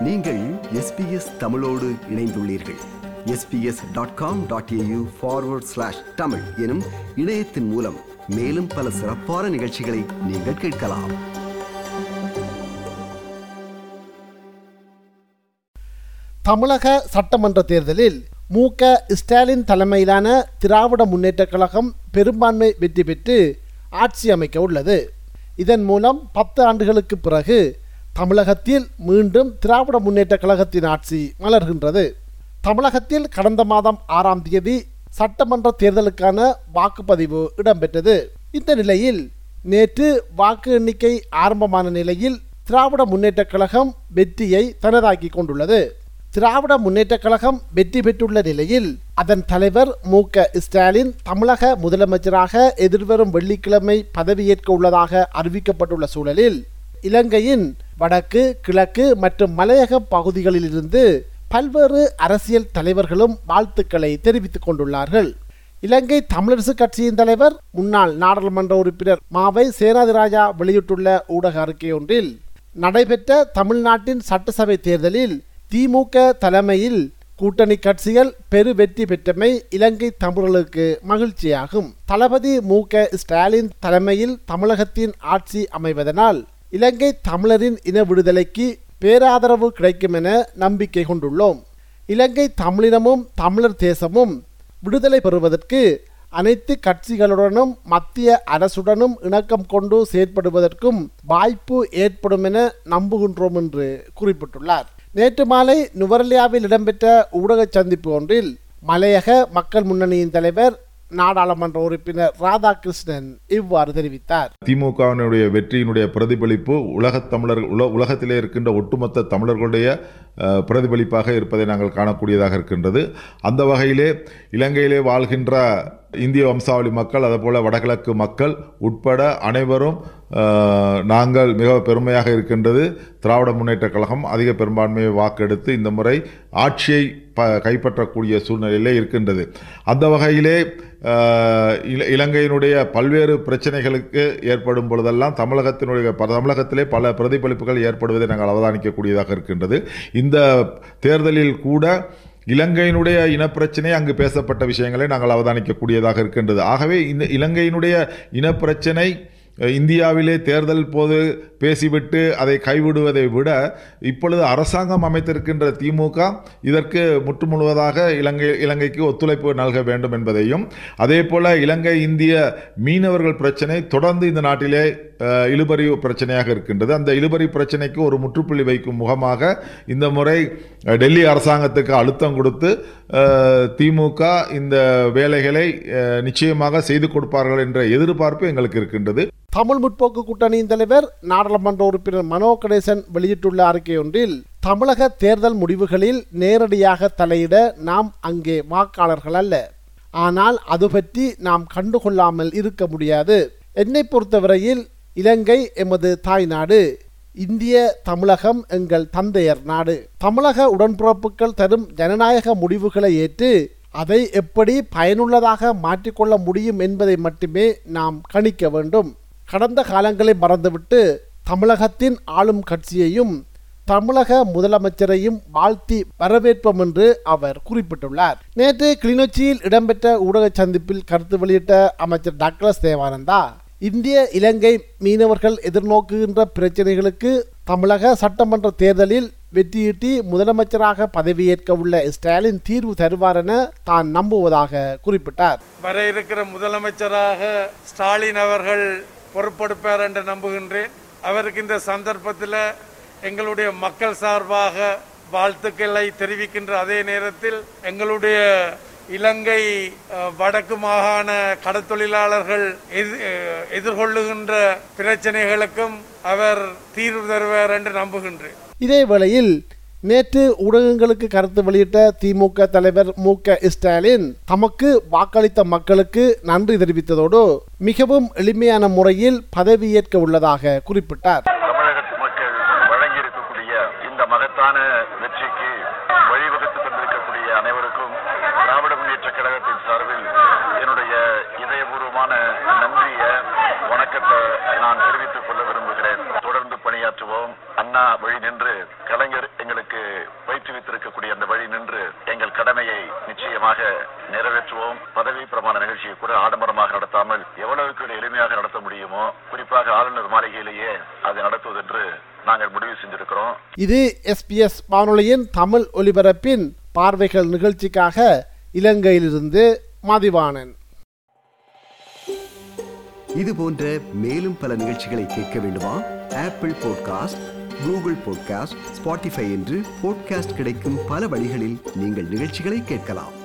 நீங்கள் எஸ்பிஎஸ் தமிழோடு இணைந்துள்ளீர்கள் SBS dot com dot AU forward slash Tamil எனும் இணையத்தின் மூலம் மேலும் பல சிறப்பான நிகழ்ச்சிகளை நீங்கள் கேட்கலாம் தமிழக சட்டமன்ற தேர்தலில் மு க ஸ்டாலின் தலைமையிலான திராவிட முன்னேற்றக் கழகம் பெரும்பான்மை வெற்றி பெற்று ஆட்சி அமைக்க உள்ளது இதன் மூலம் பத்து ஆண்டுகளுக்கு பிறகு தமிழகத்தில் மீண்டும் திராவிட முன்னேற்றக் கழகத்தின் ஆட்சி மலர்கின்றது தமிழகத்தில் கடந்த மாதம் ஆறாம் தேதி சட்டமன்ற தேர்தலுக்கான வாக்குப்பதிவு இடம்பெற்றது இந்த நிலையில் நேற்று வாக்கு எண்ணிக்கை ஆரம்பமான நிலையில் திராவிட முன்னேற்றக் கழகம் வெற்றியை தனதாக்கி கொண்டுள்ளது திராவிட முன்னேற்றக் கழகம் வெற்றி பெற்றுள்ள நிலையில் அதன் தலைவர் மு க ஸ்டாலின் தமிழக முதலமைச்சராக எதிர்வரும் வெள்ளிக்கிழமை பதவியேற்க உள்ளதாக அறிவிக்கப்பட்டுள்ள சூழலில் இலங்கையின் வடக்கு கிழக்கு மற்றும் மலையக பகுதிகளிலிருந்து பல்வேறு அரசியல் தலைவர்களும் வாழ்த்துக்களை தெரிவித்துக் கொண்டுள்ளார்கள் இலங்கை தமிழரசு கட்சியின் தலைவர் முன்னாள் நாடாளுமன்ற உறுப்பினர் மாவை சேனாதிராஜா வெளியிட்டுள்ள ஊடக அறிக்கை ஒன்றில் நடைபெற்ற தமிழ்நாட்டின் சட்டசபை தேர்தலில் திமுக தலைமையில் கூட்டணி கட்சிகள் பெரு வெற்றி பெற்றமை இலங்கை தமிழர்களுக்கு மகிழ்ச்சியாகும் தளபதி மு க ஸ்டாலின் தலைமையில் தமிழகத்தின் ஆட்சி அமைவதனால் இலங்கை தமிழரின் இன விடுதலைக்கு பேராதரவு கிடைக்கும் என நம்பிக்கை கொண்டுள்ளோம் இலங்கை தமிழினமும் தமிழர் தேசமும் விடுதலை பெறுவதற்கு அனைத்து கட்சிகளுடனும் மத்திய அரசுடனும் இணக்கம் கொண்டு செயற்படுவதற்கும் வாய்ப்பு ஏற்படும் என நம்புகின்றோம் என்று குறிப்பிட்டுள்ளார் நேற்று மாலை நுவரலியாவில் இடம்பெற்ற ஊடக சந்திப்பு ஒன்றில் மலையக மக்கள் முன்னணியின் தலைவர் நாடாளுமன்ற உறுப்பினர் ராதாகிருஷ்ணன் இவ்வாறு தெரிவித்தார் திமுகவினுடைய வெற்றியினுடைய பிரதிபலிப்பு உலகத் தமிழர் உல உலகத்திலே இருக்கின்ற ஒட்டுமொத்த தமிழர்களுடைய அஹ், பிரதிபலிப்பாக இருப்பதை நாங்கள் காணக்கூடியதாக இருக்கின்றது அந்த வகையிலே இலங்கையிலே வாழ்கின்ற இந்திய வம்சாவளி மக்கள் அதேபோல வடகிழக்கு மக்கள் உட்பட அனைவரும் அஹ், நாங்கள் மிக பெருமையாக இருக்கின்றது திராவிட முன்னேற்றக் கழகம் அதிக பெரும்பான்மையை வாக்கெடுத்து இந்த முறை ஆட்சியை ப கைப்பற்றக்கூடிய சூழ்நிலையிலே இருக்கின்றது அந்த வகையிலே அஹ், இல- இலங்கையினுடைய பல்வேறு பிரச்சனைகளுக்கு ஏற்படும் பொழுதெல்லாம் தமிழகத்தினுடைய ப- தமிழகத்திலே பல பிரதிபலிப்புகள் ஏற்படுவதை நாங்கள் அவதானிக்கக்கூடியதாக இருக்கின்றது இந்த தேர்தலில் கூட இலங்கையினுடைய இனப்பிரச்சனை அங்கு பேசப்பட்ட விஷயங்களை நாங்கள் அவதானிக்கக்கூடியதாக இருக்கின்றது ஆகவே இந்த இலங்கையினுடைய இனப்பிரச்சனை அஹ், இந்தியாவிலே தேர்தல் போது பேசிவிட்டு அதை கைவிடுவதை விட இப்பொழுது அரசாங்கம் அமைத்திருக்கின்ற திமுக இதற்கு முற்றுமுழுவதாக இலங்கை இலங்கைக்கு ஒத்துழைப்பு நல்க வேண்டும் என்பதையும் அதே போல இலங்கை இந்திய மீனவர்கள் பிரச்சனை தொடர்ந்து இந்த நாட்டிலே அஹ், இழுபறி பிரச்சனையாக இருக்கின்றது அந்த இழுபறி பிரச்சனைக்கு ஒரு முற்றுப்புள்ளி வைக்கும் முகமாக இந்த முறை அஹ், டெல்லி அரசாங்கத்துக்கு அழுத்தம் கொடுத்து அஹ், திமுக இந்த வேலைகளை அஹ், நிச்சயமாக செய்து கொடுப்பார்கள் என்ற எதிர்பார்ப்பு எங்களுக்கு இருக்கின்றது தமிழ் முற்போக்கு கூட்டணியின் தலைவர் நாடாளுமன்ற உறுப்பினர் மனோ கணேசன் வெளியிட்டுள்ள அறிக்கை ஒன்றில் தமிழக தேர்தல் முடிவுகளில் நேரடியாக தலையிட நாம் அங்கே வாக்காளர்கள் அல்ல ஆனால் அது பற்றி நாம் கண்டுகொள்ளாமல் இருக்க முடியாது என்னை பொறுத்தவரையில் இலங்கை எமது தாய் நாடு இந்திய தமிழகம் எங்கள் தந்தையர் நாடு தமிழக உடன்பிறப்புகள் தரும் ஜனநாயக முடிவுகளை ஏற்று அதை எப்படி பயனுள்ளதாக மாற்றிக்கொள்ள முடியும் என்பதை மட்டுமே நாம் கணிக்க வேண்டும் கடந்த காலங்களை மறந்துவிட்டு தமிழகத்தின் ஆளும் கட்சியையும் தமிழக முதலமைச்சரையும் வாழ்த்தி வரவேற்போம் என்று அவர் குறிப்பிட்டுள்ளார் நேற்று கிளிநொச்சியில் இடம்பெற்ற ஊடக சந்திப்பில் கருத்து வெளியிட்ட அமைச்சர் டாக்டர் தேவானந்தா இந்திய இலங்கை மீனவர்கள் எதிர்நோக்குகின்ற பிரச்சனைகளுக்கு தமிழக சட்டமன்ற தேர்தலில் வெற்றியீட்டி முதலமைச்சராக பதவியேற்க உள்ள ஸ்டாலின் தீர்வு தருவார் என தான் நம்புவதாக குறிப்பிட்டார் வர இருக்கிற முதலமைச்சராக ஸ்டாலின் அவர்கள் பொறுப்பெடுப்பார் என்று நம்புகின்றேன் அவருக்கு இந்த சந்தர்ப்பத்தில் எங்களுடைய மக்கள் சார்பாக வாழ்த்துக்களை தெரிவிக்கின்ற அதே நேரத்தில் எங்களுடைய இலங்கை அஹ், வடக்கு மாகாண கடற்தொழிலாளர்கள் எதி- அஹ், எதிர்கொள்ளுகின்ற பிரச்சனைகளுக்கும் அவர் தீர்வு தருவார் என்று நம்புகின்றேன் இதே வேளையில் நேற்று ஊடகங்களுக்கு கருத்து வெளியிட்ட திமுக தலைவர் மு க ஸ்டாலின் தமக்கு வாக்களித்த மக்களுக்கு நன்றி தெரிவித்ததோடு மிகவும் எளிமையான முறையில் பதவியேற்க உள்ளதாக குறிப்பிட்டார் தமிழகத்து மக்கள் வழங்கியிருக்கக்கூடிய இந்த மகத்தான வெற்றிக்கு வழிவகுத்து தந்திருக்கக்கூடிய அனைவருக்கும் திராவிட முன்னேற்ற கழகத்தின் சார்பில் என்னுடைய இதயபூர்வமான நன்றிய வணக்கத்தை நான் தெரிவித்துக் கொள்ள விரும்புகிறேன் தொடர்ந்து பணியாற்றுவோம் அண்ணா வழி நின்று கலைஞர் எங்களுக்கு நிறைவேற்றுவோம் பதவி பிரமாண நிகழ்ச்சியை கூட ஆடம்பரமாக நடத்தாமல் எவ்வளவுக்கு எளிமையாக நடத்த முடியுமோ குறிப்பாக ஆளுநர் மாளிகையிலேயே அதை நடத்துவது என்று நாங்கள் முடிவு செஞ்சிருக்கிறோம் இது எஸ்பிஎஸ் வானொலியின் தமிழ் ஒலிபரப்பின் பார்வைகள் நிகழ்ச்சிக்காக இலங்கையிலிருந்து மதிவாணன் இது போன்ற மேலும் பல நிகழ்ச்சிகளை கேட்க வேண்டுமா Apple podcast Google podcast Spotify என்று பாட்காஸ்ட் கிடைக்கும் பல வழிகளில் நீங்கள் நிகழ்ச்சிகளை கேட்கலாம்